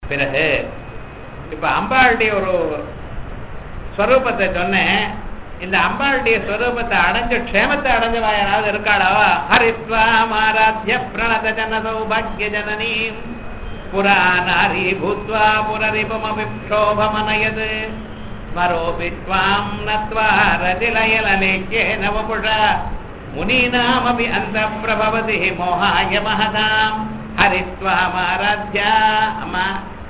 பிறகு இப்ப அம்பாளுடைய ஒரு ஸ்வரூபத்தை சொன்னேன் இந்த அம்பாளுடைய ஸ்வரூபத்தை அடைஞ்ச க்ஷேமத்தை அடைஞ்சவா யாராவது இருக்காளா ஹரித்வாம் ஆராத்திய பிரணத ஜன சௌபாகிய ஜனனீம் புரா நாரி பூத்வா புரரிபமபி க்ஷோபமனயது ஸ்மரோபி த்வாம் நத்வா ரதிலயலலேக்கியே நவபுஷா முனீனாமபி அந்த பிரபவதி மோகாய மகதாம் ஹரித்வாமாராத்யா அம்மா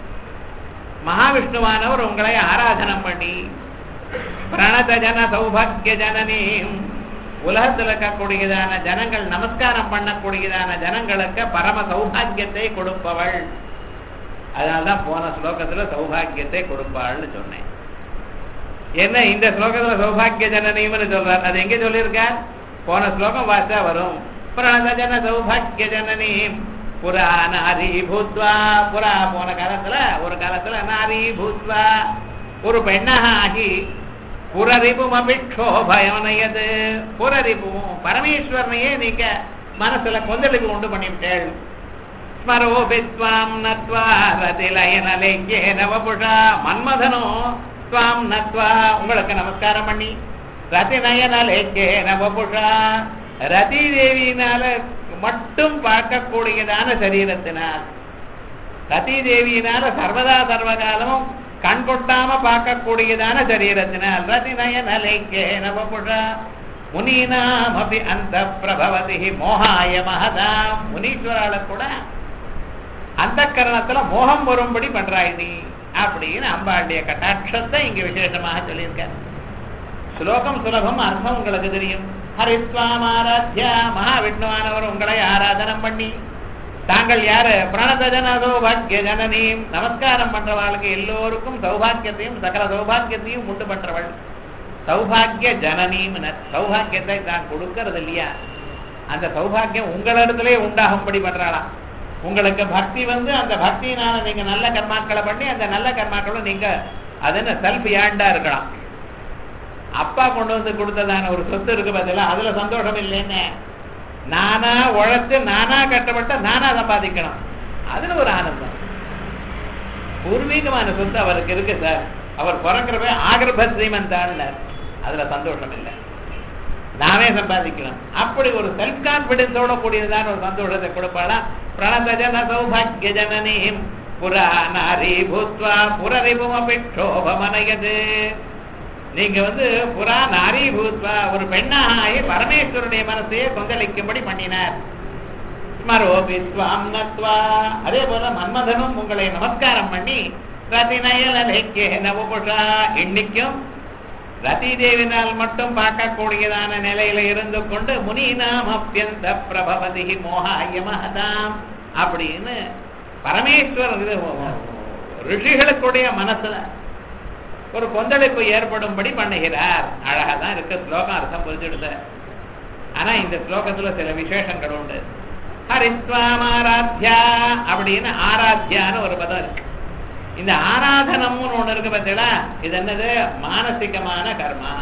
மகாவிஷ்ணுவானவர் உங்களை ஆராதனம் பண்ணி பிரணத ஜன சௌபாகிய ஜனனீம் உலகத்தில் இருக்கக்கூடியதான ஜனங்கள் நமஸ்காரம் பண்ணக்கூடியதான ஜனங்களுக்கு பரம சௌபாகியத்தை கொடுப்பவள் அதனால்தான் போன ஸ்லோகத்துல சௌபாகியத்தை கொடுப்பாள்னு சொன்னேன் என்ன இந்த ஸ்லோகத்துல சௌபாகிய ஜனனீம்னு சொல்றார் அது எங்க சொல்லியிருக்கார் போன ஸ்லோகம் வாசா வரும் பிரணத ஜன சௌபாகிய ஜனனீம் புரா நாரி பூத்வா புரா போன காலத்துல ஒரு காலத்துல நாரி பூத்வா ஒரு பெண்ணாக ஆகி புரரிபும் அபிக்ஷோபயனயது புரரிபும் பரமேஸ்வரனையே நீங்க மனசுல கொந்தளிப்பு உண்டு பண்ணிவிட்டேள் ஸ்மரோபித்வாம் நத்வா ரதிலயனலேக்கியே நவபுஷா மன்மதனோ துவாம் நத்வா உங்களுக்கு நமஸ்காரம் பண்ணி ரதிநயனலேக்கே நவபுஷா ரதி தேவியினால மட்டும் பார்க்கக்கூடியதான சரீரத்தினால் ரதி தேவியினால சர்வதா சர்வகாலமும் கண் கொட்டாம பார்க்கக்கூடியதான சரீரத்தினால் ரதி நயனலேக்கே நவபுஷா முனீனாம் அபி அந்த பிரபவதி மோகாய மகதாம் முனீஸ்வரால கூட அந்த கரணத்துல மோகம் வரும்படி பண்றாய் நீ அப்படின்னு அம்பாளுடைய கட்டாட்சத்தை இங்க விசேஷமாக சொல்லியிருக்காரு ஸ்லோகம் சுலபம் அர்த்தம் உங்களுக்கு தெரியும் ஹரித்வாம் ஆராத்யா மகாவிஷ்ணுவானவர் உங்களை ஆராதனம் பண்ணி தாங்கள் யாரு பிரணத ஜன சௌபாகிய ஜனனீம் நமஸ்காரம் பண்றவாளுக்கு எல்லோருக்கும் சௌபாகியத்தையும் சகல சௌபாகியத்தையும் உண்டு பண்றவள் சௌபாகிய ஜனனீம் சௌபாகியத்தை தான் கொடுக்கறது இல்லையா அந்த சௌபாகியம் உங்களிடத்திலே உண்டாகும்படி பண்றாளாம் உங்களுக்கு பக்தி வந்து அந்த பக்தியினால நீங்க நல்ல கர்மாக்களை பண்ணி அந்த நல்ல கர்மாக்களும் நீங்க அது என்ன செல்ஃப் ஏண்டா இருக்கலாம் அப்பா கொண்டு வந்து கொடுத்ததான ஒரு சொத்து இருக்கு பதிலா அதுல சந்தோஷம் இல்லைன்னு நானா உழைச்சு நானா கட்டப்பட்ட நானா சம்பாதிக்கணும் அதுல ஒரு ஆனந்தம் பூர்வீகமான சொத்து அவருக்கு இருக்கு சார் அவர் பிறக்கிறப்ப ஆகிரப ஸ்ரீமந்தான்னு அதுல சந்தோஷம் இல்லை நாமே சம்பாதிக்கணும் அப்படி ஒரு செல்ஃப் கான்பிடன்ஸோட கூடியதான ஒரு சந்தோஷத்தை கொடுப்பாளா பிரணத ஜன சௌபாகிய ஜனனீம் புரா நாரி பூத்வா புரரிபும் அபிக்ஷோபமனயது நீங்க வந்து புறா நாரி பூத்வா ஒரு பெண்ணாகி பரமேஸ்வருடைய மனசையே கொந்தளிக்கும்படி பண்ணினார் ஸ்மரோபி ஸ்வாம் நத்வா அதே போல மன்மதனும் உங்களை நமஸ்காரம் பண்ணி ரதிநயலலேக்கே நவபுஷா இன்னைக்கும் ரதி தேவினால் மட்டும் பார்க்கக்கூடியதான நிலையில இருந்து கொண்டு முனிநாம் அப்பியந்த பிரபவதி மோகாய மகதாம் அப்படின்னு பரமேஸ்வரர் இது ரிஷிகளுக்குடைய மனசுல ஒரு கொந்தளிப்பு ஏற்படும்படி பண்ணுகிறார் அழகா தான் இருக்க ஸ்லோகம் அர்த்தம் புரிஞ்சுடுது ஆனா இந்த ஸ்லோகத்துல சில விசேஷங்கள் உண்டு ஹரித்வாம் ஆராத்யா அப்படின்னு ஆராத்யான்னு ஒரு பதம் இருக்கு இந்த ஆராதனம்னு ஒண்ணு இருக்கு பார்த்தீங்களா இது என்னது மானசிகமான கர்மா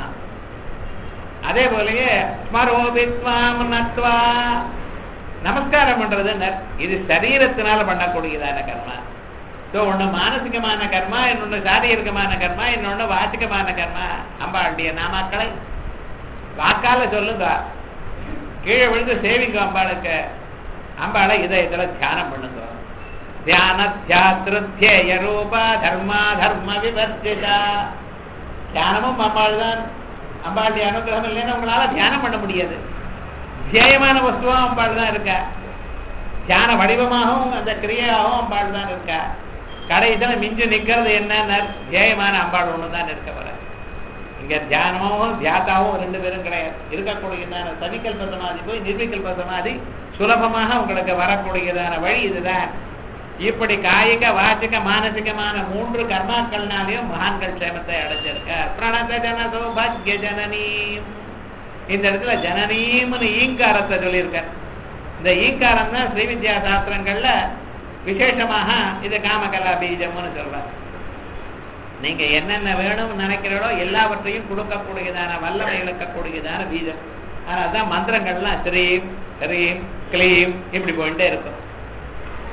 அதே போலயே ஸ்மரோபித்வாம் நத்வா நமஸ்காரம் பண்றது இது சரீரத்தினால பண்ணக்கூடியதான கர்மா ஸோ ஒன்று மானசிகமான கர்மா இன்னொன்று சாரீரிகமான கர்மா இன்னொன்று வாச்சிகமான கர்மா அம்பாளுடைய நாமாக்களை வாக்கால சொல்லுங்க கீழே விழுந்து சேவிங்க அம்பாளுக்கு அம்பாளை இதை இதில் தியானம் பண்ணுங்க தியான தியாத்திருத்திய ரூபா தர்மா தர்ம விவர்ஜிதா தியானமும் அம்பாள் தான் அம்பாளுடைய அனுகிரகம் இல்லைன்னா உங்களால தியானம் பண்ண முடியாது தியமான வஸ்துவும் அம்பாள் தான் இருக்கா தியான வடிவமாகவும் அந்த கிரியாகவும் அம்பாள் தான் இருக்கா கடைசியில மிஞ்சு நிக்கிறது என்னன்னா தியமான அம்பாள் ஒன்று தான் இருக்க வர இங்க தியானமும் தியாதாவும் ரெண்டு பேரும் கிடையாது இருக்கக்கூடியதான சவிகல்ப சமாதி போய் நிர்விகல்ப சமாதி சுலபமாக உங்களுக்கு வரக்கூடியதான வழி இதுதான் இப்படி காயிக வாச்சிக மானசிகமான மூன்று கர்மாக்கள்னாலையும் மகான்கள் சேமத்தை அடைஞ்சிருக்கார் பிரணத ஜன சௌபாகிய ஜனனி இந்த இடத்துல ஜனனீம்னு ஈங்காரத்தை சொல்லியிருக்கார் இந்த ஈங்காரம் தான் ஸ்ரீவித்யா சாஸ்திரங்கள்ல விசேஷமாக இது காமகலா பீஜம்னு சொல்றார் நீங்க என்னென்ன வேணும்னு நினைக்கிறீங்களோ எல்லாவற்றையும் கொடுக்கக்கூடியதான வல்லமை இழக்கக்கூடியதான பீஜம் அதனால்தான் மந்திரங்கள்லாம் ஸ்ரீம் ஹரீம் கிளீம் இப்படி போயிட்டே இருக்கும்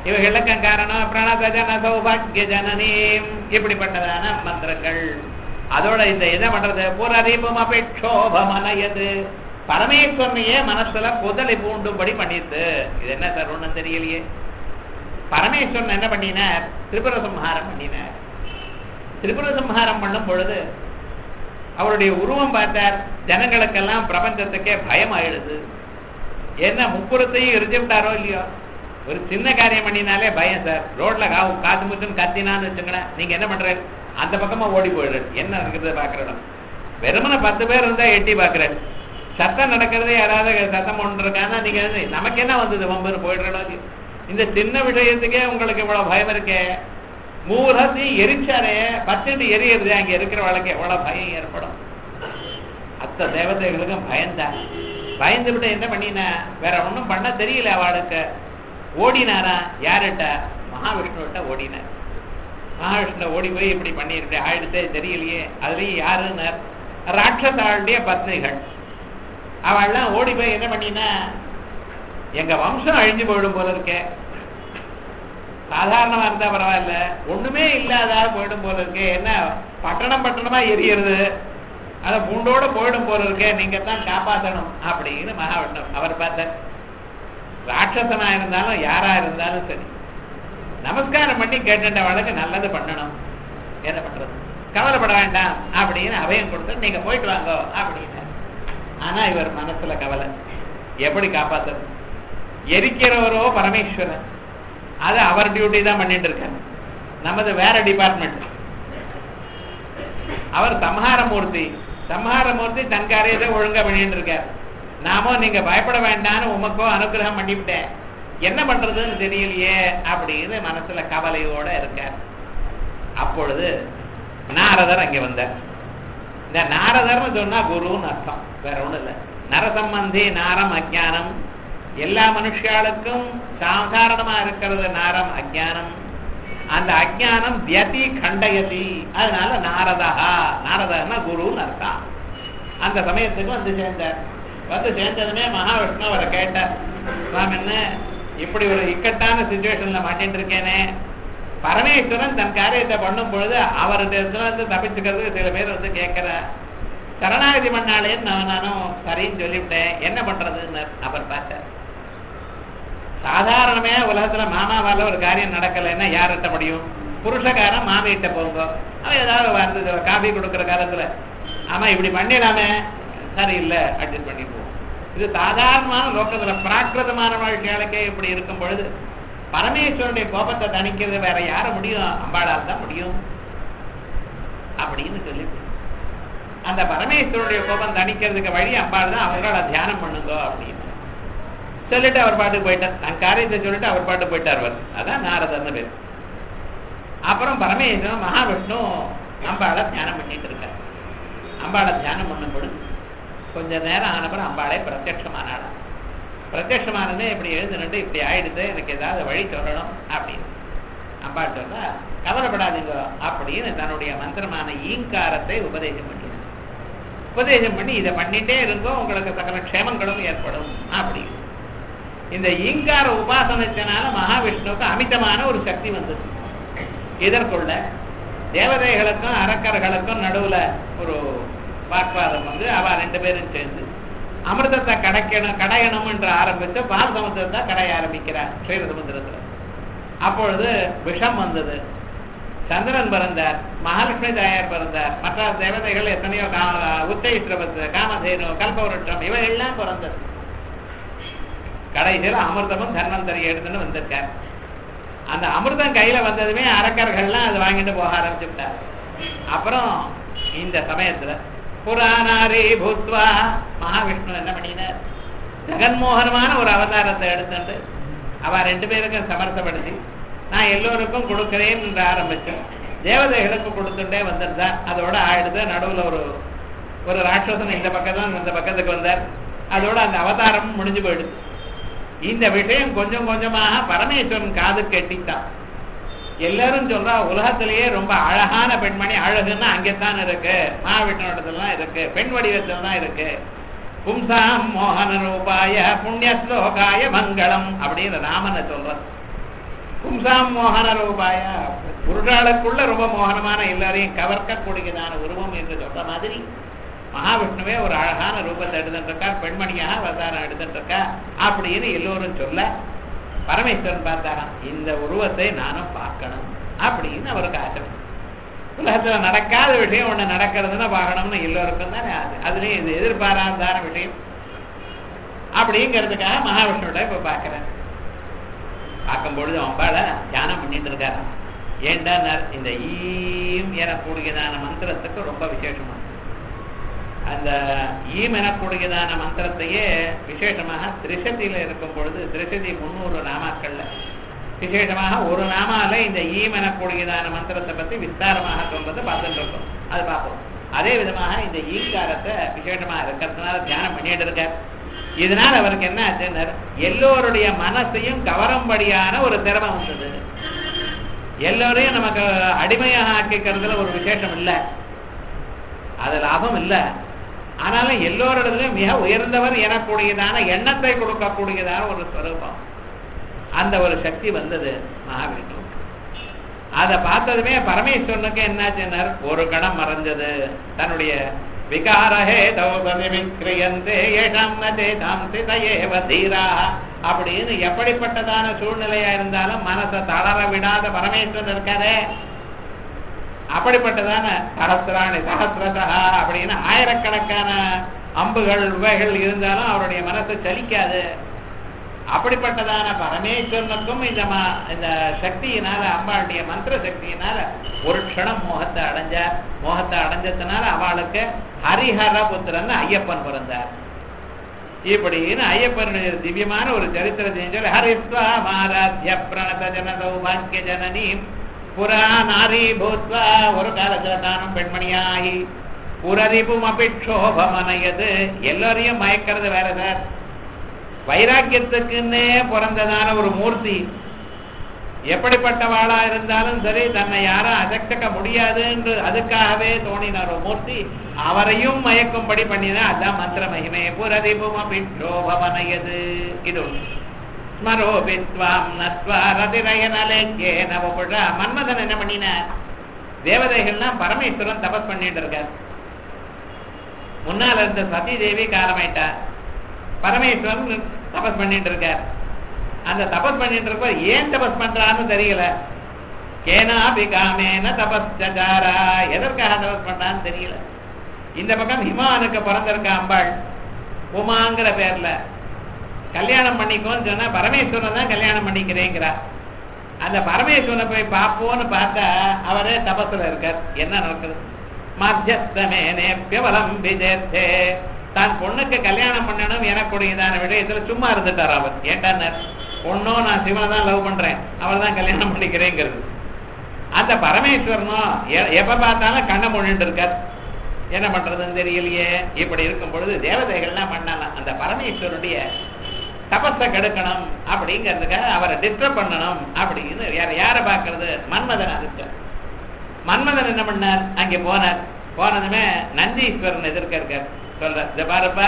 இவைகளுக்கும் காரணம் பிரணத ஜன சௌபாகிய ஜனனீம் இப்படிப்பட்டதான மந்திரங்கள் அதோட இந்த என்ன பண்றது புரரிபம் அபேட்சோபமனயது பரமேஸ்வரனையே மனசுல குதலை பூண்டும்படி பண்ணிட்டு இது என்ன சார் ஒண்ணும் தெரியலையே பரமேஸ்வரன் என்ன பண்ணினார் திரிபுர சம்ஹாரம் பண்ணினார் திரிபுர சம்ஹாரம் பண்ணும் பொழுது அவருடைய உருவம் பார்த்தார் ஜனங்களுக்கெல்லாம் பிரபஞ்சத்துக்கே பயம் ஆயிடுது என்ன முப்புறத்தையும் எரிஞ்சு விட்டாரோ இல்லையோ ஒரு சின்ன காரியம் பண்ணினாலே பயம் சார் ரோட்ல கா காத்து முச்சுன்னு கத்தினான்னு வச்சுங்களேன் நீங்க என்ன பண்ற அந்த பக்கமா ஓடி போயிடுறது என்ன இருக்கிறத பாக்குறோம் வெறுமனை பத்து பேர் இருந்தா எட்டி பாக்குறேன் சத்தம் நடக்கிறது யாராவது சத்தம் ஒன்றிருக்காங்கன்னா நீங்க வந்து, நமக்கு என்ன வந்தது வம்புன்னு போயிடுறோம் இந்த சின்ன விஷயத்துக்கே உங்களுக்கு இவ்வளவு பயம் இருக்கே மூலத்தையும் எரிச்சாரே பத்துட்டு எரியறது அங்க இருக்கிறவளுக்கு எவ்வளவு பயம் ஏற்படும் அத்த தேவதைகளுக்கும் பயந்தான் பயந்து விட்டு என்ன பண்ணினா வேற ஒண்ணும் பண்ண தெரியல அவளுக்கு ஓடினாரா யார்கிட்ட மகாவிஷ்ணுவிட்ட ஓடினார் மகாவிஷ்ணு ஓடி போய் இப்படி பண்ணிருக்க ஆயிடுத்தே தெரியலையே அதுலயும் யாருன்னார் ராட்சசாளுடைய பத்னிகள் அவள்லாம் ஓடி போய் என்ன பண்ணினா எங்க வம்சம் அழிஞ்சு போயிடும் போல இருக்கே சாதாரணமா இருந்தா பரவாயில்ல ஒண்ணுமே இல்லாதா போயிடும் போல இருக்கே என்ன பட்டணம் பட்டணமா எரியறது அத பூண்டோட போயிடும் போல இருக்கே நீங்க தான் காப்பாத்தணும் அப்படின்னு மகாவிஷ்ணு அவர் பார்த்தார் ராட்சசனா இருந்தாலும் யாரா இருந்தாலும் சரி நமஸ்காரம் பண்ணி கேட்டுட்டவளுக்கு நல்லது பண்ணணும் என்ன பண்றது கவலைப்பட வேண்டாம் அப்படின்னு அபயம் கொடுத்து நீங்க போயிட்டு வாங்க அப்படின்னு ஆனா இவர் மனசுல கவலை எப்படி காப்பாத்துறது எரிக்கிறவரோ பரமேஸ்வரன் அது அவர் டியூட்டி தான் பண்ணிட்டு இருக்காரு நமது வேற டிபார்ட்மெண்ட் அவர் சம்ஹாரமூர்த்தி சம்ஹாரமூர்த்தி தன் காரியத்தை ஒழுங்கா பண்ணிட்டு இருக்கார் நாமோ நீங்க பயப்பட வேண்டாம்னு உமக்கோ அனுகிரகம் பண்ணிவிட்டேன் என்ன பண்றதுன்னு தெரியலையே அப்படின்னு மனசுல கவலையோட இருக்கார் அப்பொழுது நாரதர் அங்க வந்தார் இந்த நாரதர்னு சொன்னா குருன்னு அர்த்தம் வேற ஒண்ணும் இல்லை நரசம்பந்தி நாரம் அஜானம் எல்லா மனுஷாளுக்கும் சாதாரணமா இருக்கிறது நாரம் அஜானம் அந்த அஜானம் வியதி கண்டயதி அதனால நாரதா நாரதர்னா குருன்னு அர்த்தம் அந்த சமயத்துக்கு வந்து சேர்ந்தார் வந்து சேர்ந்ததுமே மகாவிஷ்ணு அவரை கேட்டார் சுவாமி என்ன இப்படி ஒரு இக்கட்டான சுச்சுவேஷன்ல மாட்டின்னு இருக்கேனே பரமேஸ்வரன் தன் காரியத்தை பண்ணும் பொழுது அவர்கிட்ட வந்து தப்பிச்சுக்கிறதுக்கு சில பேர் வந்து கேட்கிற சரணாகதி பண்ணாலேன்னு நான் நானும் சரின்னு சொல்லிவிட்டேன் என்ன பண்றதுன்னு அவர் பார்த்தார் சாதாரணமே உலகத்துல மாமாவால ஒரு காரியம் நடக்கலைன்னா யார்கிட்ட முடியும் புருஷகாரன் மாமிகிட்ட போங்க அவன் ஏதாவது வந்து காஃபி கொடுக்குற காலத்துல ஆமா இப்படி பண்ணிடலாமே சரியில்லை அட்ஜஸ்ட் பண்ணி போவோம் இது சாதாரணமான லோக்கத்துல பிராகிருதமான வாழ்க்கையாளுக்கே இப்படி இருக்கும் பொழுது பரமேஸ்வரனுடைய கோபத்தை தணிக்கிறது வேற யார முடியும் அம்பாளால் தான் முடியும் அப்படின்னு சொல்லி அந்த பரமேஸ்வரனுடைய கோபம் தணிக்கிறதுக்கு வழி அம்பாள் தான் அவங்கள தியானம் பண்ணுங்க அப்படின்னு சொல்லிட்டு அவர் பாட்டுக்கு போயிட்டார் தன் காரியத்தை சொல்லிட்டு அவர் பாட்டு போயிட்டார் அவர் அதான் நாரதர்னு பேர் அப்புறம் பரமேஸ்வரன் மகாவிஷ்ணு அம்பாளை தியானம் பண்ணிட்டு இருக்கார் அம்பாளை தியானம் பண்ணும்போது கொஞ்ச நேரம் ஆனப்பறம் அம்பாளை பிரத்யட்சமானாள் பிரத்யட்சமானதே இப்படி எழுதுனுட்டு இப்படி ஆயிடுது எனக்கு ஏதாவது வழி சொல்லணும் அப்படின்னு அம்பாள் சொன்னா கவலைப்படாதீங்க அப்படின்னு தன்னுடைய மந்திரமான ஈங்காரத்தை உபதேசம் பண்ணி உபதேசம் பண்ணி இதை பண்ணிட்டே இருந்தோ உங்களுக்கு சகல க்ஷேமங்களும் ஏற்படும் அப்படின்னு இந்த ஈங்கார உபாசனத்தினால மகாவிஷ்ணுவுக்கு அமிதமான ஒரு சக்தி வந்தது இதற்குள்ள தேவதைகளுக்கும் அரக்கர்களுக்கும் நடுவுல ஒரு வாக்குவாதம் வந்து அவ ரெண்டு பேரும் சேர்ந்து அமிர்தத்தை கடைக்கணும் கடையணும் என்று ஆரம்பித்து பால் சமுத்திரத்தை கடைய ஆரம்பிக்கிறார் ஸ்ரீர சமுத்திரத்துல அப்பொழுது விஷம் வந்தது சந்திரன் பிறந்தார் மகாலட்சுமி தாயார் பிறந்தார் மற்ற தேவதைகள் எத்தனையோ உச்சயித்திரபத்து காமதேனு கல்பவருஷம் இவை எல்லாம் பிறந்தது கடைசியில் அமிர்தமும் தன்வந்தரி எடுத்துன்னு வந்திருக்கார் அந்த அமிர்தம் கையில வந்ததுமே அரக்கர்கள்லாம் அதை வாங்கிட்டு போக ஆரம்பிச்சுட்டார் அப்புறம் இந்த சமயத்துல புராணாரே பூத்வா மகாவிஷ்ணு என்ன பண்ணினார் ஜெகன்மோகனமான ஒரு அவதாரத்தை எடுத்துட்டு அவ ரெண்டு பேருக்கும் சமர்த்தப்படுத்தி நான் எல்லோருக்கும் கொடுக்கிறேன் என்று ஆரம்பிச்சேன் தேவதைகளுக்கு கொடுத்துட்டே வந்திருந்தா அதோட ஆயிடுது நடுவுல ஒரு ஒரு ராட்சசன் இந்த பக்கம் தான் இந்த பக்கத்துக்கு வந்தார் அதோட அந்த அவதாரம் முடிஞ்சு போயிடுது இந்த விஷயம் கொஞ்சம் கொஞ்சமாக பரமேஸ்வரன் காது கெட்டித்தான் எல்லாரும் சொல்றா உலகத்திலேயே ரொம்ப அழகான பெண்மணி அழகுன்னா அங்கேத்தான் இருக்கு மகாவிஷ்ணுடத்துல தான் இருக்கு பெண் வடிவத்தில் தான் இருக்கு பும்சாம் மோகன ரூபாய புண்ணிய ஸ்லோகாய மங்களம் அப்படின்னு ராமனை சொல்ற பும்சாம் மோகன ரூபாய புருஷாளுக்குள்ள ரொம்ப மோகனமான எல்லாரையும் கவர்க்கக்கூடியதான உருவம் என்று சொல்ற மாதிரி மகாவிஷ்ணுவே ஒரு அழகான ரூபத்தை எடுத்துருக்கார் பெண்மணியாக அவதாரம் எடுத்துருக்கா அப்படின்னு எல்லோரும் சொல்ல பரமேஸ்வரன் பார்த்தாராம் இந்த உருவத்தை நானும் பார்க்கணும் அப்படின்னு அவருக்கு ஆசை உலகத்துல நடக்காத விஷயம் ஒண்ணு நடக்கிறதுன்னு பார்க்கணும்னு எல்லோருக்கும் தானே ஆசை அதுலயும் இது எதிர்பாராதான விஷயம் அப்படிங்கிறதுக்காக மகாவிஷ்ணுவோட இப்ப பார்க்கிறேன் பார்க்கும்பொழுது அம்பாள தியானம் பண்ணிட்டு இருக்காரு ஏண்டா இந்த ஈம் எனக்கூடியதான மந்திரத்துக்கு ரொம்ப விசேஷமா அந்த ஈம் எனக்கூடியதான மந்திரத்தையே விசேஷமாக திரிசதியில இருக்கும் பொழுது திரிசதி முன்னூறு நாமாக்கள்ல விசேஷமாக ஒரு நாமால இந்த ஈம் எனக்கூடியதான மந்திரத்தை பத்தி விஸ்தாரமாக சொல்றதை பார்த்துட்டு இருக்கோம் அது பார்ப்போம் அதே விதமாக இந்த ஈங்காரத்தை விசேஷமா இருக்கிறதுனால தியானம் பண்ணிட்டு இருக்கார் இதனால அவருக்கு என்ன ஆச்சுன்னா எல்லோருடைய மனசையும் கவரும்படியான ஒரு திறமை வந்தது எல்லோரையும் நமக்கு அடிமையாக ஆக்கிக்கிறதுல ஒரு விசேஷம் இல்லை அது லாபம் இல்லை ஆனாலும் எல்லோரிடத்திலும் மிக உயர்ந்தவர் எனக்கூடியதான எண்ணத்தை கொடுக்கக்கூடியதான ஒரு ஸ்வரூபம் அந்த ஒரு சக்தி வந்தது மகாவிஷ்ணு அதை பார்த்ததுமே பரமேஸ்வரனுக்கு என்னாச்சுன்னார் ஒரு கணம் மறைஞ்சது தன்னுடைய விகாரஹே தௌபதிவிக்ரியந்தே ஏஷாம் நதேதாம் சிதையேவ தீரா அப்படின்னு எப்படிப்பட்டதான சூழ்நிலையா இருந்தாலும் மனசை தளர விடாத பரமேஸ்வரன் இருக்காரே அப்படிப்பட்டதான சகசிராணி சகசிரதா அப்படின்னு ஆயிரக்கணக்கான அம்புகள் உவைகள் இருந்தாலும் அவருடைய மனசை சலிக்காது அப்படிப்பட்டதான பரமேஸ்வரனுக்கும் இந்த ம- இந்த சக்தியினால அம்பாளுடைய மந்திர சக்தியினால ஒரு க்ஷணம் மோகத்தை அடைஞ்சார் மோகத்தை அடைஞ்சதுனால அவளுக்கு ஹரிஹர புத்திரன் ஐயப்பன் பிறந்தார் இப்படின்னு ஐயப்பனுடைய திவ்யமான ஒரு சரித்திரத்தை சொல்லி ஹரிஸ்வா மாராத்ய பிரணத ஜன சௌபாக்கிய ஜனனி புரா நாரி பூத்வா ஒரு காலத்துல தானும் பெண்மணியாகி புரரிபும் அபிக்ஷோபமனையது எல்லோரையும் மயக்கிறது வேற சார் வைராக்கியத்துக்குன்னே பிறந்ததான ஒரு மூர்த்தி எப்படிப்பட்டவாளா இருந்தாலும் சரி தன்னை யாரும் அசக்தக்க முடியாது என்று அதுக்காகவே தோணின ஒரு மூர்த்தி அவரையும் மயக்கும்படி பண்ணினா அதான் மந்திர மகிமை புரதிபும் அபிஷோபமனையது இது ஒண்ணு. ஸ்மரோபித்வாம் நத்வா ரதிரயனலேக்கே நவபுஷா மன்மதன் என்ன பண்ணினார் தேவதைகள்லாம் பரமேஸ்வரன் தபஸ் பண்ணிட்டு இருக்கார் முன்னால இருந்த சதி தேவி காலமாயிட்டா பரமேஸ்வரன் தபஸ் பண்ணிட்டு இருக்கார் அந்த தபஸ் பண்ணிட்டு இருக்க ஏன் தபஸ் பண்றான்னு தெரியல கேனாபி காமேன தபஸ்சாரா எதற்காக தபஸ் பண்றான்னு தெரியல இந்த பக்கம் ஹிமானுக்கு பிறந்திருக்க அம்பாள் உமாங்கிற பேர்ல கல்யாணம் பண்ணிக்கோன்னு சொன்னா பரமேஸ்வரன் தான் கல்யாணம் பண்ணிக்கிறேங்கிறா அந்த பரமேஸ்வரனை போய் பார்ப்போன்னு பார்த்தா அவரே தபஸ்ல இருக்கார் என்ன நடக்குது மத்தியஸ்தமேனே பியவலம் விஜேத்தே தான் பொண்ணுக்கு கல்யாணம் பண்ணணும் எனக்குடையதான விஷயத்துல சும்மா இருந்துட்டார் அவர் ஏண்டான்னார் பொண்ணும் நான் சிவனை தான் லவ் பண்றேன் அவர் தான் கல்யாணம் பண்ணிக்கிறேங்கிறது அந்த பரமேஸ்வரனும் எ- எப்ப பார்த்தாலும் கண்ணை மொழிட்டு இருக்கார் என்ன பண்றதுன்னு தெரியலையே இப்படி இருக்கும் பொழுது தேவதைகள்லாம் பண்ணலாம் அந்த பரமேஸ்வருடைய தபஸை கெடுக்கணும் அப்படிங்கிறதுக்காக அவரை டிஸ்டர்ப் பண்ணணும் அப்படின்னு யார யாரை பார்க்கறது மன்மதன் அதுக்கு மன்மதன் என்ன பண்ணார் அங்கே போனார் போனதுமே நந்தீஸ்வரன் எதிர்க்க இருக்கார் சொல்ற இந்த பாருப்பா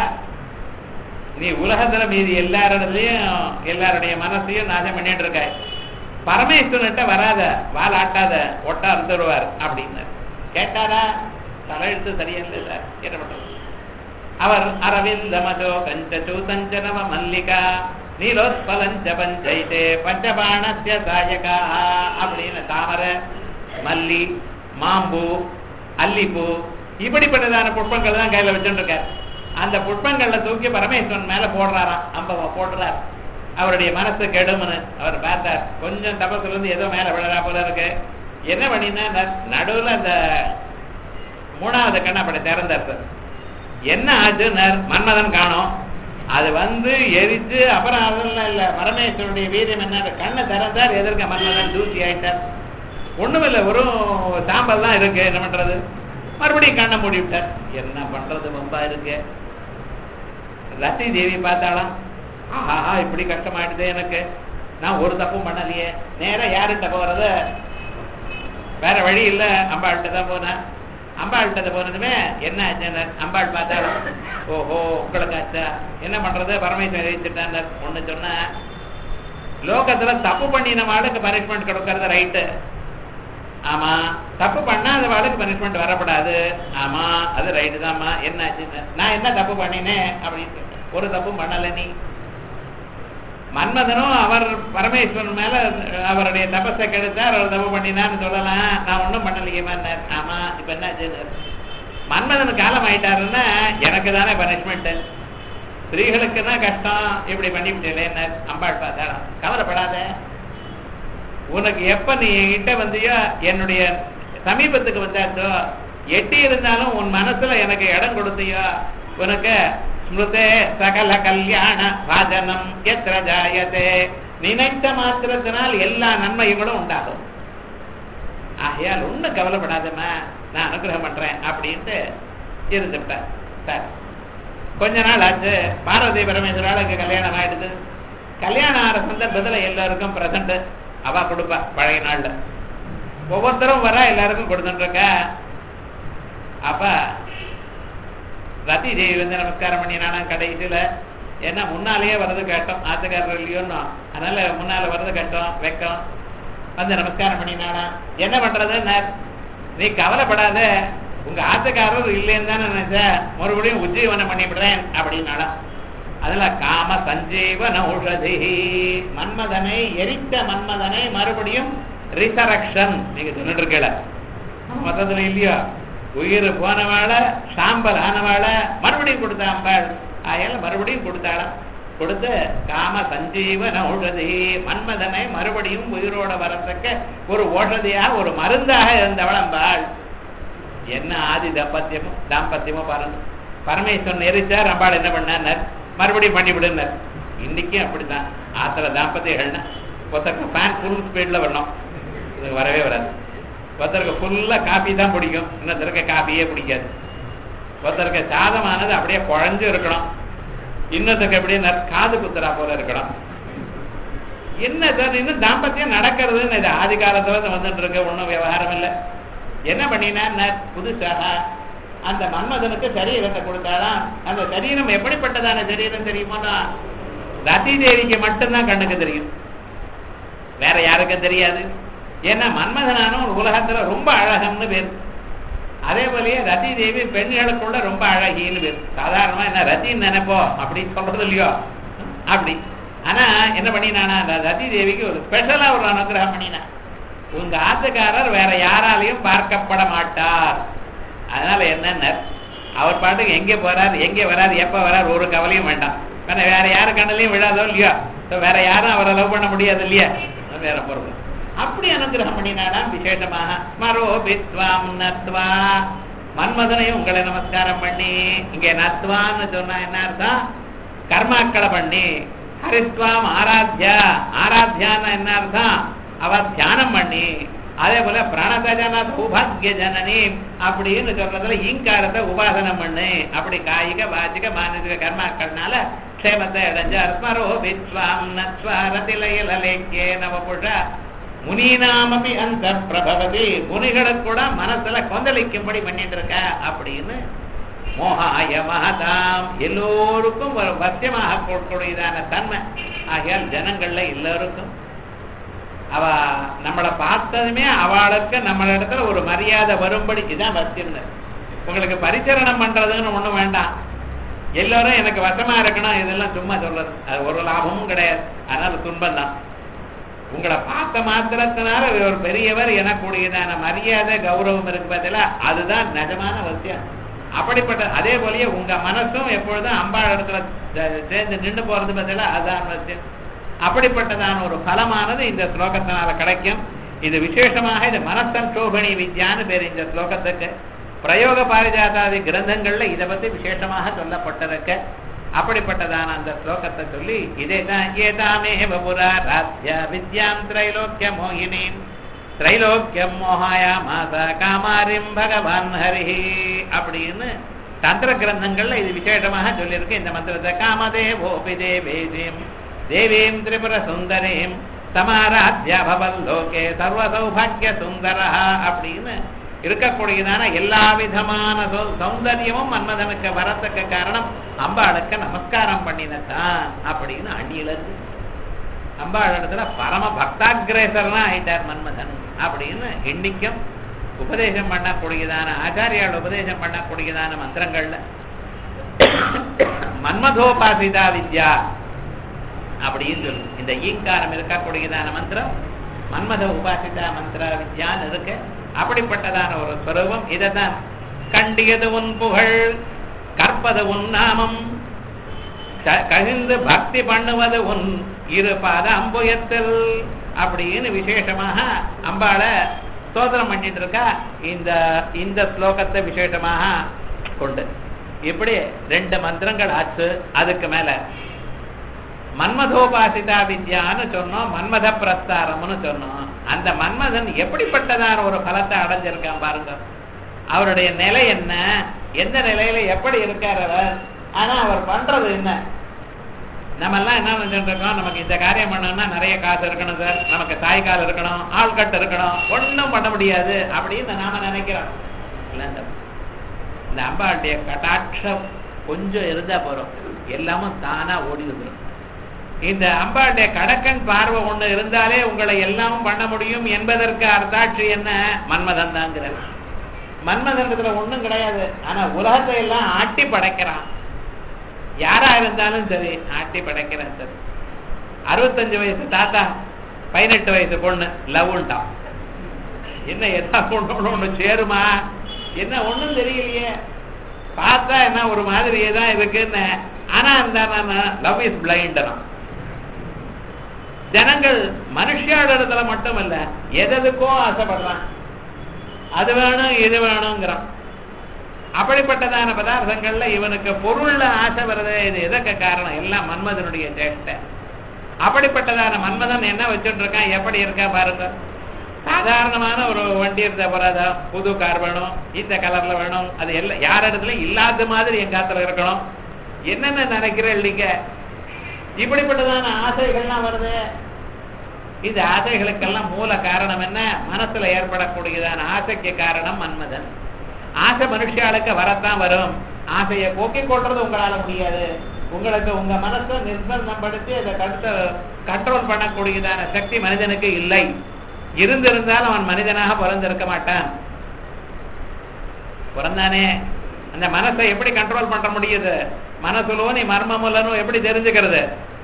நீ உலகத்துல மீதி எல்லாரிடத்துலயும் எல்லாருடைய மனசையும் நாசம் பண்ணிட்டு இருக்க பரமேஸ்வரன்கிட்ட வராத வால் ஆட்டாத ஒட்டா அறுத்துடுவார் அப்படின்னு கேட்டாரா தலையெழுத்து சரியில்லை சார் என்ன பண்றது அவர் அரவிந்தமஜோ கஞ்சு சஞ்சனவ மல்லிகா நீலோத்பலஞ்ச பஞ்சைதே பஞ்சபாணஸ்ய சாயகா அப்படின்னு தாமரை மல்லி மாம்பூ அல்லிப்பூ இப்படிப்பட்டதான புஷ்பங்கள் தான் கையில வச்சுட்டு இருக்கார் அந்த புஷ்பங்கள்ல தூக்கி பரமேஸ்வரன் மேல போடுறாராம் அம்பவ போடுறார் அவருடைய மனசு கெடுமனு அவர் பார்த்தார் கொஞ்சம் தபசுல இருந்து ஏதோ மேல விழறா போல இருக்கு என்ன பண்ணினா நடுவுல அந்த மூணாவது கண்ணை அப்படி திறந்தார் சார் என்ன ஆச்சுன்னார் மன்மதன் காணோம் அது வந்து எரிச்சு அப்புறம் அதெல்லாம் இல்ல பரமேஸ்வருடைய வீரியம் என்ன கண்ணை திறந்தார் எதிர்க்க மன்மதன் தூசி ஆயிட்டார் ஒண்ணுமில்ல வெறும் சாம்பல் தான் இருக்கு என்ன பண்றது மறுபடியும் கண்ணை மூடி விட்டார் என்ன பண்றது ரொம்ப இருக்கு ரத்தி தேவி பார்த்தாலாம் ஆஹா இப்படி கஷ்டமாயிடுது எனக்கு நான் ஒரு தப்பும் பண்ணலையே நேரா யாருகிட்ட போறது வேற வழி இல்ல அம்பாள்கிட்ட தான் போனேன் அம்பாள்கிட்ட போனதுமே என்ன ஆச்சுன்னு அம்பாள் பார்த்தாலும் ஓஹோ உங்களுக்கு ஆச்சா என்ன பண்றது பரமேஸ்வரன் எழுதிட்டான் ஒண்ணு சொன்ன லோகத்துல தப்பு பண்ணின வாளுக்கு பனிஷ்மெண்ட் கொடுக்கறது ரைட்டு ஆமா தப்பு பண்ணாத வாளுக்கு பனிஷ்மெண்ட் வரப்படாது ஆமா அது ரைட்டு தான்மா என்னாச்சு நான் என்ன தப்பு பண்ணினேன் அப்படின்னு கேட்டேன். ஒரு தப்பும் பண்ணல நீ மன்மதனும் அவர் பரமேஸ்வரன் மேல அவருடைய தபஸை கெடுத்தார் அவர் தப்பு பண்ணினான்னு சொல்லலாம் நான் ஒண்ணும் பண்ணலையேமா ஆமா இப்ப என்னாச்சு மன்மதன் காலம் ஆயிட்டாருன்னா எனக்கு தானே பனிஷ்மெண்ட் ஸ்திரீகளுக்குன்னா கஷ்டம் இப்படி பண்ணிவிட்டேன் அம்பாள் பார்த்தாலும் கவலைப்படாத உனக்கு எப்ப நீ என்கிட்ட வந்தியோ என்னுடைய சமீபத்துக்கு வந்தாச்சோ எட்டி இருந்தாலும் உன் மனசுல எனக்கு இடம் கொடுத்தியோ உனக்கு ஸ்மிருதே சகல கல்யாண வாஜனம் எத்திர ஜாயதே நினைத்த மாத்திரத்தினால் எல்லா நன்மைகளும் உண்டாகும் ஆகையால் ஒண்ணும் கவலைப்படாதம்மா நான் அனுகிரகம் பண்றேன் அப்படின்ட்டு இருந்துவிட்டேன் சார் கொஞ்ச நாள் ஆச்சு பார்வதி பரமேஸ்வராளுக்கு கல்யாணம் ஆயிடுது கல்யாணம் ஆகிற சந்தர்ப்பத்தில் எல்லாருக்கும் பிரசண்ட் அவ கொடுப்பா பழைய நாள்ல ஒவ்வொருத்தரும் வர எல்லாருக்கும் கொடுத்துட்டு இருக்க அப்ப ரதி தேவி வந்து நமஸ்காரம் பண்ணினானா கடைசியில ஏன்னா முன்னாலேயே வர்றது கேட்டோம் ஆத்துக்காரர் இல்லையோன்னு அதனால முன்னால வர்றது கேட்டோம் வெக்கம் வந்து நமஸ்காரம் பண்ணினானா என்ன பண்றது நீ கவலைப்படாத உங்க ஆத்துக்காரர் இல்லைன்னு தானே நினைச்ச மறுபடியும் உஜ்ஜீவனம் பண்ணிவிடுறேன் அப்படின்னாலாம் அதுல காம சஞ்சீவன ஔஷதி மன்மதனை எரித்த மன்மதனை மறுபடியும் ரிசரக்ஷன் நீங்க சொல்லிட்டு இருக்கல மொத்தத்துல இல்லையோ உயிர் போனவாள சாம்பல் ஆனவாள மறுபடியும் கொடுத்தா அம்பாள் ஆயால மறுபடியும் கொடுத்தாள கொடுத்து காம சஞ்சீவன ஔஷதி மன்மதனை மறுபடியும் உயிரோட வரத்தக்க ஒரு ஓஷதியா ஒரு மருந்தாக இருந்தவள் அம்பாள் என்ன ஆதி தாம்பத்தியமோ தாம்பத்தியமோ பாருங்க பரமேஸ்வரன் எரிச்சார் அம்பாள் என்ன பண்ணார் மறுபடியும் பண்ணி விடுனார் இன்னைக்கும் அப்படித்தான் ஆத்திர தாம்பத்தியங்கள்னா ஒருத்தருக்கு ஃபேன் ஃபுல் ஸ்பீட்ல வரணும் இது வரவே வராது ஒருத்தருக்கு ஃபுல்லா காபி தான் பிடிக்கும் இன்னொருத்தருக்கு காபியே பிடிக்காது ஒருத்தருக்கு சாதமானது அப்படியே குழஞ்சு இருக்கணும் இன்னொருத்தருக்கு அப்படியே நற்- காது குத்துறா போல இருக்கணும் என்ன சார் இன்னும் தாம்பத்தியம் நடக்கிறதுன்னு இது ஆதி காலத்துல இருந்து வந்துட்டு இருக்கு ஒன்றும் விவகாரம் இல்லை என்ன பண்ணினா புதுசாக அந்த மன்மதனுக்கு சரீரத்தை கொடுத்தாலாம் அந்த சரீரம் எப்படிப்பட்டதான சரீரம் தெரியுமோனா ரதி தேவிக்கு மட்டும்தான் கண்ணுக்கு தெரியும் வேற யாருக்கும் தெரியாது ஏன்னா மன்மதனான ஒரு உலகத்துல ரொம்ப அழகம்னு பேர் அதே போலயே ரதி தேவி பெண்களுக்குள்ள ரொம்ப அழகின்னு பேர் சாதாரணமா என்ன ரத்தின்னு நினைப்போம் அப்படின்னு சொல்றது இல்லையோ அப்படி ஆனா என்ன பண்ணினானா அந்த ரதி தேவிக்கு ஒரு ஸ்பெஷலா ஒரு அனுகிரகம் பண்ணினான் உங்க ஆத்துக்காரர் வேற யாராலையும் பார்க்கப்பட மாட்டார் அதனால என்னன்னு அவர் பாட்டுக்கு எங்க போறார் எங்க வரார் எப்ப வரார் ஒரு கவலையும் வேண்டாம் வேற வேற யாரு கண்ணிலையும் விழாதோ இல்லையோ So வேற யாரும் அவரை லவ் பண்ண முடியாது இல்லையா அது வேற பொருள் அப்படி அனுகிரகம் பண்ணினாலாம் விசேஷமாக மரோ பித்வாம் நத்வா மன்மதனையும் உங்களை நமஸ்காரம் பண்ணி இங்க நத்வான்னு சொன்னா என்ன அர்த்தம் கர்மாக்களை பண்ணி ஹரித்வாம் ஆராத்யா ஆராத்யான்னு என்ன அர்த்தம் அவ தியானம் பண்ணி அதே போல பிரணதஜன சௌபாகிய ஜனனி அப்படின்னு சொல்றதுல ஈங்காரத்தை உபாசனம் பண்ணு அப்படி காயிக வாச்சிக மானசிக கர்மாக்கள்னால க்ஷேமத்தை அடைஞ்ச ஸ்மரோ விஸ்வாம் நஸ்வாரதிலயலேக்கே நவபுஷ முனீனாமபி அந்த பிரபவதி முனிகளுக்கு கூட மனசுல கொந்தளிக்கும்படி பண்ணிட்டு இருக்க அப்படின்னு மோகாய மகதாம் எல்லோருக்கும் ஒரு பத்தியமாக கொடுக்கூடியதான தன்மை ஆகையால் ஜனங்கள்ல எல்லோருக்கும் அவ நம்மளை பார்த்ததுமே அவளுக்கு நம்மள இடத்துல ஒரு மரியாதை வரும்படி இதுதான் பத்தியம்னு உங்களுக்கு பரிச்சரணம் பண்றதுன்னு ஒண்ணும் வேண்டாம் எல்லாரும் எனக்கு வசமா இருக்கணும் இதெல்லாம் சும்மா சொல்றது அது ஒரு லாபமும் கிடையாது அதனால துன்பம் தான் உங்களை பார்த்த மாத்திரத்தினால இவர் ஒரு பெரியவர் எனக்கூடியதான மரியாதை கௌரவம் இருக்கு பார்த்தீங்களா அதுதான் நிஜமான வசியம் அப்படிப்பட்ட அதே போலயே உங்க மனசும் எப்பொழுதும் அம்பாள் இடத்துல சே- சேர்ந்து நின்று போறது பார்த்தீங்களா அதுதான் வசியம் அப்படிப்பட்டதான ஒரு பலமானது இந்த ஸ்லோகத்தினால கிடைக்கும் இது விசேஷமாக இது மனசந்தோபணி வித்யான்னு பேர் இந்த ஸ்லோகத்துக்கு பிரயோக பாரிஜாதாதி கிரந்தங்கள்ல இதை பத்தி விசேஷமாக சொல்லப்பட்டிருக்க அப்படிப்பட்டதான அந்த ஸ்லோகத்தை சொல்லி இதே தான் ஏதாமே புரா ராத்யா வித்யாம் திரைலோக்கிய மோகினீம் திரைலோக்கியம் மோகாயா மாதா காமாரிம் பகவான் ஹரிஹி அப்படின்னு தந்திர கிரந்தங்கள்ல இது விசேஷமாக சொல்லியிருக்கு இந்த மந்திரத்தை காமதேவோபி தேவேதீம் தேவீம் திரிபுர சுந்தரீம் சமாராத்யா பவல் லோகே சர்வ சௌபாகிய சுந்தரா அப்படின்னு இருக்கக்கூடியதான எல்லா விதமான சௌ- சௌந்தரியமும் மன்மதனுக்கு வரத்துக்கு காரணம் அம்பாளுக்கு நமஸ்காரம் பண்ணினதான் அப்படின்னு அடியிலிருந்து அம்பாள் இடத்துல பரம பக்தாகிரேசர்னா ஆயிட்டார் மன்மதன் அப்படின்னு இன்னைக்கும் உபதேசம் பண்ணக்கூடியதான ஆச்சாரியால் உபதேசம் பண்ணக்கூடியதான மந்திரங்கள்ல மன்மதோபாசிதா வித்யா அப்படின்னு சொல்லு இந்த ஈங்காரம் இருக்கக்கூடியதான மந்திரம் மன்மத உபாசிதா மந்திர வித்யான்னு இருக்கு அப்படிப்பட்டதான ஒரு ஸ்வரூபம் இதைத்தான் கண்டியது உன் புகழ் கற்பது உன் நாமம் க- கழிந்து பக்தி பண்ணுவது உன் இரு பாத அம்புயத்தில் அப்படின்னு விசேஷமாக அம்பாளை ஸ்தோத்திரம் பண்ணிட்டு இருக்கா இந்த இந்த ஸ்லோகத்தை விசேஷமாக கொண்டு இப்படி ரெண்டு மந்திரங்கள் ஆச்சு அதுக்கு மேல மன்மதோபாசிதா வித்யான்னு சொன்னோம் மன்மத பிரஸ்தாரம்னு சொன்னோம் அந்த மன்மதன் எப்படிப்பட்டதான ஒரு பலத்தை அடைஞ்சிருக்கான் பாருங்க அவருடைய நிலை என்ன எந்த நிலையில எப்படி இருக்கார் அவர் ஆனா அவர் பண்றது என்ன நம்ம எல்லாம் என்ன நினைச்சிட்டு இருக்கோம் நமக்கு இந்த காரியம் பண்ணணும்னா நிறைய காசு இருக்கணும் சார் நமக்கு தாய்க்கால் இருக்கணும் ஆள்கட்டு இருக்கணும் ஒண்ணும் பண்ண முடியாது அப்படின்னு நாம நினைக்கிறோம் இல்ல இந்த இந்த அம்பாளுடைய கட்டாட்சம் கொஞ்சம் இருந்தா போறோம் எல்லாமும் தானா ஓடி வந்துடும் இந்த அம்பாளுடைய கடக்கன் பார்வை ஒண்ணு இருந்தாலே உங்களை எல்லாமும் பண்ண முடியும் என்பதற்கு அர்த்தாட்சி என்ன மன்மதன் தாங்கிறார் மன்மதன்றதுல ஒண்ணும் கிடையாது ஆனா உலகத்தை எல்லாம் ஆட்டி படைக்கிறான் யாரா இருந்தாலும் சரி ஆட்டி படைக்கிறான் சரி அறுபத்தஞ்சு வயசு தாத்தா பதினெட்டு வயசு பொண்ணு லவ்ன்ட்டான் என்ன எதா பொண்ணு ஒண்ணு சேருமா என்ன ஒண்ணும் தெரியலையே பார்த்தா என்ன ஒரு மாதிரியே தான் இருக்குன்னு ஆனா அந்த லவ் இஸ் பிளைண்டனம் ஜனங்கள் மனுஷியோட இடத்துல மட்டும் இல்ல எதுக்கோ ஆசைப்படுறான் அது வேணும் இது வேணுங்கிறான் அப்படிப்பட்டதான பதார்த்தங்கள்ல இவனுக்கு பொருள்ல ஆசை வருது இது எதற்கு காரணம் எல்லாம் மன்மதனுடைய சேஷ்டை அப்படிப்பட்டதான மன்மதன் என்ன வச்சுட்டு இருக்கான் எப்படி இருக்கா பாருங்க சாதாரணமான ஒரு வண்டி இருந்த போறாதா புது கார் வேணும் இந்த கலர்ல வேணும் அது எல்லாம் யார் இடத்துல இல்லாத மாதிரி எங்க காத்துல இருக்கணும் என்னென்ன நினைக்கிறேன் நீங்க இப்படிப்பட்டதான ஆசைகள்லாம் வருது இந்த ஆசைகளுக்கெல்லாம் மூல காரணம் என்ன மனசுல ஏற்படக்கூடியதான ஆசைக்கு காரணம் மன்மதன் ஆசை மனுஷியாளுக்கு வரத்தான் வரும் ஆசையை போக்கிக் கொள்றது உங்களால முடியாது உங்களுக்கு உங்க மனசை நிர்பந்தம் படுத்தி அதை கடுத்த கண்ட்ரோல் பண்ணக்கூடியதான சக்தி மனிதனுக்கு இல்லை இருந்திருந்தால் அவன் மனிதனாக பிறந்திருக்க மாட்டான் பிறந்தானே அந்த மனசை எப்படி கண்ட்ரோல் பண்ண முடியுது மனசுலோனி மர்மமுலனும் எப்படி தெரிஞ்சுக்கிறது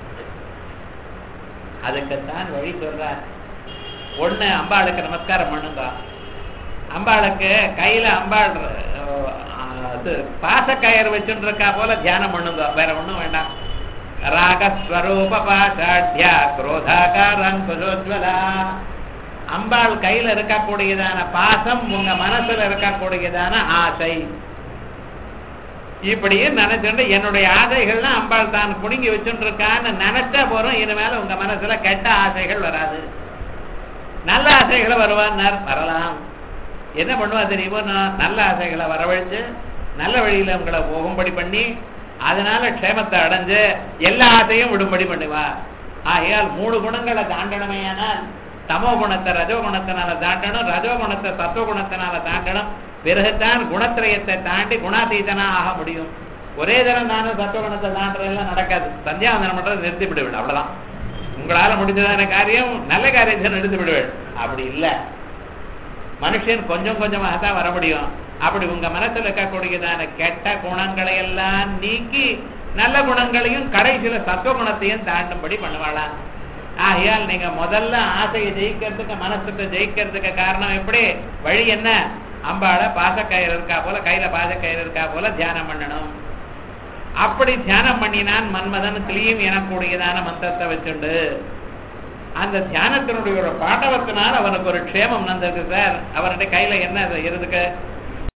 அதுக்குத்தான் வழி சொல்றார் ஒண்ணு அம்பாளுக்கு நமஸ்காரம் பண்ணுங்க அம்பாளுக்கு கையில அம்பாள் அஹ், அது பாசக்கயர் வச்சுட்டு இருக்கா போல தியானம் பண்ணுங்க வேற ஒண்ணும் வேண்டாம் ராகஸ்வரூப பாஷாட்யா குரோதாகாரம் குலோஜ்வலா அம்பாள் கையில இருக்கக்கூடியதான பாசம் உங்க மனசுல இருக்கக்கூடியதான ஆசை இப்படியே நினைச்சுட்டு என்னுடைய ஆசைகள்லாம் அம்பாள் தான் புடுங்கி வச்சுட்டு இருக்கான்னு நினைச்சா போறோம் இனிமேல உங்க மனசுல கெட்ட ஆசைகள் வராது நல்ல ஆசைகளை வருவான்னார் வரலாம் என்ன பண்ணுவா தெரியுமோ நான் நல்ல ஆசைகளை வரவழைச்சு நல்ல வழியில உங்களை போகும்படி பண்ணி அதனால க்ஷேமத்தை அடைஞ்சு எல்லா ஆசையும் விடும்படி பண்ணுவா ஆகையால் மூணு குணங்களை தாண்டணுமேயானால் தமோ குணத்தை ரஜோ குணத்தினால தாண்டணும் ரஜோ குணத்தை சத்துவ குணத்தினால தாண்டணும் பிறகுதான் குணத்திரயத்தை தாண்டி குணாதீதனா ஆக முடியும் ஒரே தரம் தானே சத்துவ குணத்தை தாண்டதெல்லாம் நடக்காது சந்தியாவந்தனம் பண்றது நிறுத்தி விடுவேன் அவ்வளவுதான் உங்களால முடிஞ்சதான காரியம் நல்ல காரியத்தை நிறுத்தி விடுவேன் அப்படி இல்லை மனுஷன் கொஞ்சம் கொஞ்சமாக தான் வர முடியும் அப்படி உங்க மனசுல இருக்கக்கூடியதான கெட்ட குணங்களை எல்லாம் நீக்கி நல்ல குணங்களையும் கடைசியில சத்துவ குணத்தையும் தாண்டும்படி பண்ணுவாளாம் ஆகையால் நீங்க முதல்ல ஆசையை ஜெயிக்கிறதுக்கு மனசுக்கு ஜெயிக்கிறதுக்கு காரணம் எப்படி வழி என்ன அம்பாளை பாசக்கயிறு இருக்கா போல கையில பாசக்கயிறு இருக்கா போல தியானம் பண்ணணும் அப்படி தியானம் பண்ணினான் மன்மதன் கிளியும் எனக்கூடியதான மந்திரத்தை வச்சுண்டு அந்த தியானத்தினுடைய ஒரு பாட்டவத்தினால் அவனுக்கு ஒரு க்ஷேமம் நடந்திருக்கு சார் அவருடைய கையில என்ன இது இருக்கு